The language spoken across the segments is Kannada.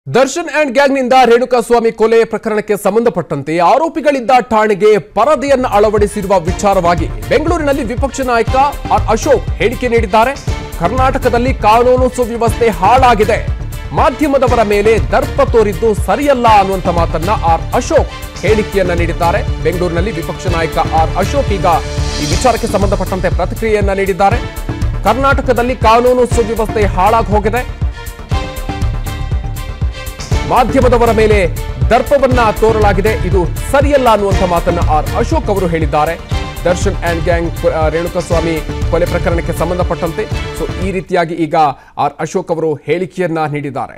ದರ್ಶನ್ ಅಂಡ್ ಗ್ಯಾಂಗ್ನಿಂದ ರೇಣುಕಾಸ್ವಾಮಿ ಕೊಲೆ ಪ್ರಕರಣಕ್ಕೆ ಸಂಬಂಧಪಟ್ಟಂತೆ ಆರೋಪಿಗಳಿದ್ದ ಠಾಣೆಗೆ ಪರದೆಯನ್ನು ಅಳವಡಿಸಿರುವ ವಿಚಾರವಾಗಿ ಬೆಂಗಳೂರಿನಲ್ಲಿ ವಿಪಕ್ಷ ನಾಯಕ ಆರ್ ಅಶೋಕ್ ಹೇಳಿಕೆ ನೀಡಿದ್ದಾರೆ ಕರ್ನಾಟಕದಲ್ಲಿ ಕಾನೂನು ಸುವ್ಯವಸ್ಥೆ ಹಾಳಾಗಿದೆ ಮಾಧ್ಯಮದವರ ಮೇಲೆ ದರ್ಪ ತೋರಿದ್ದು ಸರಿಯಲ್ಲ ಅನ್ನುವಂಥ ಮಾತನ್ನ ಆರ್ ಅಶೋಕ್ ಹೇಳಿಕೆಯನ್ನ ನೀಡಿದ್ದಾರೆ ಬೆಂಗಳೂರಿನಲ್ಲಿ ವಿಪಕ್ಷ ನಾಯಕ ಆರ್ ಅಶೋಕ್ ಈಗ ಈ ವಿಚಾರಕ್ಕೆ ಸಂಬಂಧಪಟ್ಟಂತೆ ಪ್ರತಿಕ್ರಿಯೆಯನ್ನ ನೀಡಿದ್ದಾರೆ ಕರ್ನಾಟಕದಲ್ಲಿ ಕಾನೂನು ಸುವ್ಯವಸ್ಥೆ ಹಾಳಾಗಿ ಹೋಗಿದೆ ಮಾಧ್ಯಮದವರ ಮೇಲೆ ದರ್ಪವನ್ನ ತೋರಲಾಗಿದೆ ಇದು ಸರಿಯಲ್ಲ ಅನ್ನುವಂಥ ಮಾತನ್ನ ಆರ್ ಅಶೋಕ್ ಅವರು ಹೇಳಿದ್ದಾರೆ ದರ್ಶನ್ ಅಂಡ್ ಗ್ಯಾಂಗ್ ಆ, ರೇಣುಕಾಸ್ವಾಮಿ ಕೊಲೆ ಪ್ರಕರಣಕ್ಕೆ ಸಂಬಂಧಪಟ್ಟಂತೆ ಸೊ ಈ ರೀತಿಯಾಗಿ ಈಗ ಆರ್ ಅಶೋಕ್ ಅವರು ಹೇಳಿಕೆಯನ್ನ ನೀಡಿದ್ದಾರೆ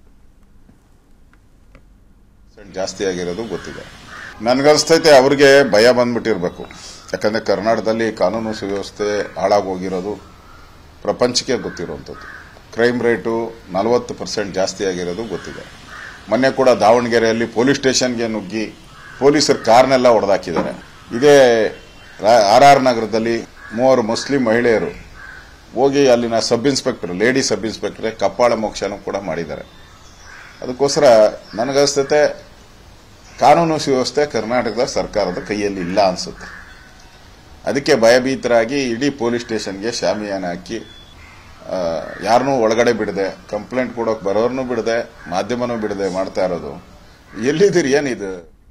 ಪರ್ಸೆಂಟ್ ಜಾಸ್ತಿ ಆಗಿರೋದು ಗೊತ್ತಿದೆ ನನಗನ್ಸ್ತೈತೆ ಅವ್ರಿಗೆ ಭಯ ಬಂದ್ಬಿಟ್ಟಿರ್ಬೇಕು ಯಾಕಂದ್ರೆ ಕರ್ನಾಟಕದಲ್ಲಿ ಕಾನೂನು ಸುವ್ಯವಸ್ಥೆ ಹಾಳಾಗೋಗಿರೋದು ಪ್ರಪಂಚಕ್ಕೆ ಗೊತ್ತಿರುವಂಥದ್ದು ಕ್ರೈಮ್ ರೇಟು ನಲವತ್ತು ಪರ್ಸೆಂಟ್ ಜಾಸ್ತಿ ಆಗಿರೋದು ಗೊತ್ತಿದೆ ಮೊನ್ನೆ ಕೂಡ ದಾವಣಗೆರೆಯಲ್ಲಿ ಪೊಲೀಸ್ ಸ್ಟೇಷನ್ಗೆ ನುಗ್ಗಿ ಪೊಲೀಸರು ಕಾರ್ನೆಲ್ಲ ಹೊಡೆದಾಕಿದ್ದಾರೆ ಇದೇ ಆರ್ ಆರ್ ನಗರದಲ್ಲಿ ಮೂವರು ಮುಸ್ಲಿಂ ಮಹಿಳೆಯರು ಹೋಗಿ ಅಲ್ಲಿನ sub inspector lady sub inspector ಕಪ್ಪಾಳ ಮೋಕ್ಷನೂ ಕೂಡ ಮಾಡಿದ್ದಾರೆ ಅದಕ್ಕೋಸ್ಕರ ನನಗನ್ಸ್ತೈತೆ ಕಾನೂನು ಸುವ್ಯವಸ್ಥೆ ಕರ್ನಾಟಕದ ಸರ್ಕಾರದ ಕೈಯಲ್ಲಿ ಇಲ್ಲ ಅನ್ಸುತ್ತೆ ಅದಕ್ಕೆ ಭಯಭೀತರಾಗಿ ಇಡೀ ಪೊಲೀಸ್ ಸ್ಟೇಷನ್ಗೆ ಶಾಮಿಯಾನ ಹಾಕಿ ಯಾರನ್ನೂ ಒಳಗಡೆ ಬಿಡದೆ ಕಂಪ್ಲೇಂಟ್ ಕೊಡೋಕೆ ಬರೋರ್ನೂ ಬಿಡದೆ ಮಾಧ್ಯಮನೂ ಬಿಡದೆ ಮಾಡ್ತಾ ಇರೋದು ಎಲ್ಲಿದ್ದೀರಿ ಏನಿದು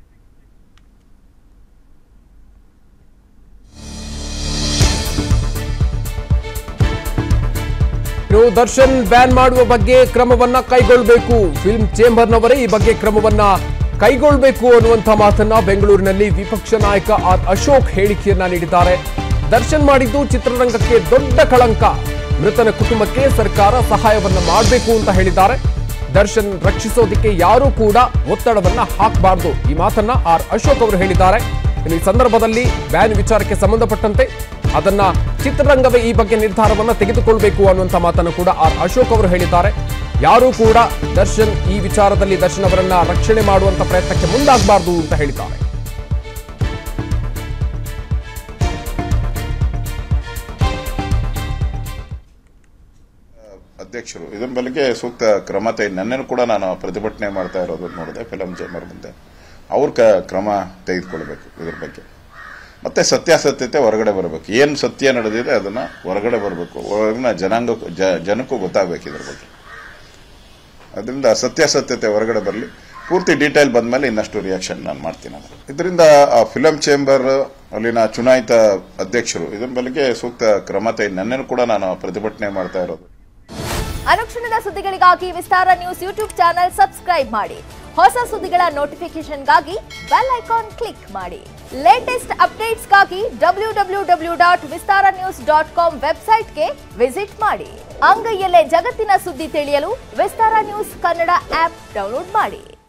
ಇನ್ನು ದರ್ಶನ್ ಬ್ಯಾನ್ ಮಾಡುವ ಬಗ್ಗೆ ಕ್ರಮವನ್ನ ಕೈಗೊಳ್ಳಬೇಕು ಫಿಲ್ಮ್ ಚೇಂಬರ್ನವರೇ ಈ ಬಗ್ಗೆ ಕ್ರಮವನ್ನ ಕೈಗೊಳ್ಳಬೇಕು ಅನ್ನುವಂಥ ಮಾತನ್ನ ಬೆಂಗಳೂರಿನಲ್ಲಿ ವಿಪಕ್ಷ ನಾಯಕ ಆರ್ ಅಶೋಕ್ ಹೇಳಿಕೆಯನ್ನ ನೀಡಿದ್ದಾರೆ ದರ್ಶನ್ ಮಾಡಿದ್ದು ಚಿತ್ರರಂಗಕ್ಕೆ ದೊಡ್ಡ ಕಳಂಕ ಮೃತನ ಕುಟುಂಬಕ್ಕೆ ಸರ್ಕಾರ ಸಹಾಯವನ್ನ ಮಾಡಬೇಕು ಅಂತ ಹೇಳಿದ್ದಾರೆ ದರ್ಶನ್ ರಕ್ಷಿಸೋದಕ್ಕೆ ಯಾರೂ ಕೂಡ ಒತ್ತಡವನ್ನ ಹಾಕಬಾರದು ಈ ಮಾತನ್ನ ಆರ್ ಅಶೋಕ್ ಅವರು ಹೇಳಿದ್ದಾರೆ ಇನ್ನು ಈ ಸಂದರ್ಭದಲ್ಲಿ ಬ್ಯಾನ್ ವಿಚಾರಕ್ಕೆ ಸಂಬಂಧಪಟ್ಟಂತೆ ಅದನ್ನ ಚಿತ್ರರಂಗವೇ ಈ ಬಗ್ಗೆ ನಿರ್ಧಾರವನ್ನ ತೆಗೆದುಕೊಳ್ಬೇಕು ಅನ್ನುವಂಥ ಮಾತನ್ನು ಕೂಡ ಆರ್ ಅಶೋಕ್ ಅವರು ಹೇಳಿದ್ದಾರೆ ಯಾರೂ ಕೂಡ ದರ್ಶನ್ ಈ ವಿಚಾರದಲ್ಲಿ ದರ್ಶನ್ ಅವರನ್ನ ರಕ್ಷಣೆ ಮಾಡುವಂತ ಪ್ರಯತ್ನಕ್ಕೆ ಮುಂದಾಗಬಾರದು ಅಂತ ಹೇಳಿದ್ದಾರೆ ಅಧ್ಯಕ್ಷರು ಇದರ ಬಗ್ಗೆ ಸೂಕ್ತ ಕ್ರಮ ತೆಗೆ ನನ್ನೇನು ಕೂಡ ನಾನು ಪ್ರತಿಭಟನೆ ಮಾಡ್ತಾ ಇರೋದು ನೋಡಿದೆ ಫಿಲಂ ಚೇಂಬರ್ ಮುಂದೆ ಅವ್ರ ಕ- ಕ್ರಮ ತೆಗೆದುಕೊಳ್ಬೇಕು ಇದ್ರ ಬಗ್ಗೆ ಮತ್ತೆ ಸತ್ಯಾಸತ್ಯತೆ ಹೊರಗಡೆ ಬರಬೇಕು ಏನು ಸತ್ಯ ನಡೆದಿದೆ ಅದನ್ನ ಹೊರಗಡೆ ಬರಬೇಕು ಹೊರಗಿನ ಜನಾಂಗ ಜ- ಜನಕ್ಕೂ ಗೊತ್ತಾಗಬೇಕು ಇದ್ರ ಬಗ್ಗೆ ಅದರಿಂದ ಸತ್ಯಾಸತ್ಯತೆ ಹೊರಗಡೆ ಬರಲಿ ಪೂರ್ತಿ ಡೀಟೇಲ್ ಬಂದ್ಮೇಲೆ ಇನ್ನಷ್ಟು ರಿಯಾಕ್ಷನ್ ನಾನು ಮಾಡ್ತೀನಿ ಇದರಿಂದ ಆ ಫಿಲಂ ಚೇಂಬರ್ ಅಲ್ಲಿನ ಚುನಾಯಿತ ಅಧ್ಯಕ್ಷರು ಇದರ ಬಗ್ಗೆ ಸೂಕ್ತ ಕ್ರಮ ತೆಗೆ ನನ್ನೇನು ಕೂಡ ನಾನು ಪ್ರತಿಭಟನೆ ಮಾಡ್ತಾ ಇರೋದು ಅನುಕ್ಷಣದ ಸುದ್ದಿಗಳಿಗಾಗಿ Vistara news YouTube channel subscribe ಮಾಡಿ ಹೊಸ ಸುದ್ದಿಗಳ ನೋಟಿಫಿಕೇಶನ್ಗಾಗಿ ಬೆಲ್ ಐಕಾನ್ ಕ್ಲಿಕ್ ಮಾಡಿ ಲೇಟೆಸ್ಟ್ ಅಪ್ಡೇಟ್ಸ್ಗಾಗಿ W W W dot Vistara news dot com ವೆಬ್ಸೈಟ್ಗೆ ವಿಸಿಟ್ ಮಾಡಿ ಅಂಗೈಯಲ್ಲೇ ಜಗತ್ತಿನ ಸುದ್ದಿ ತಿಳಿಯಲು Vistara news Kannada app download ಮಾಡಿ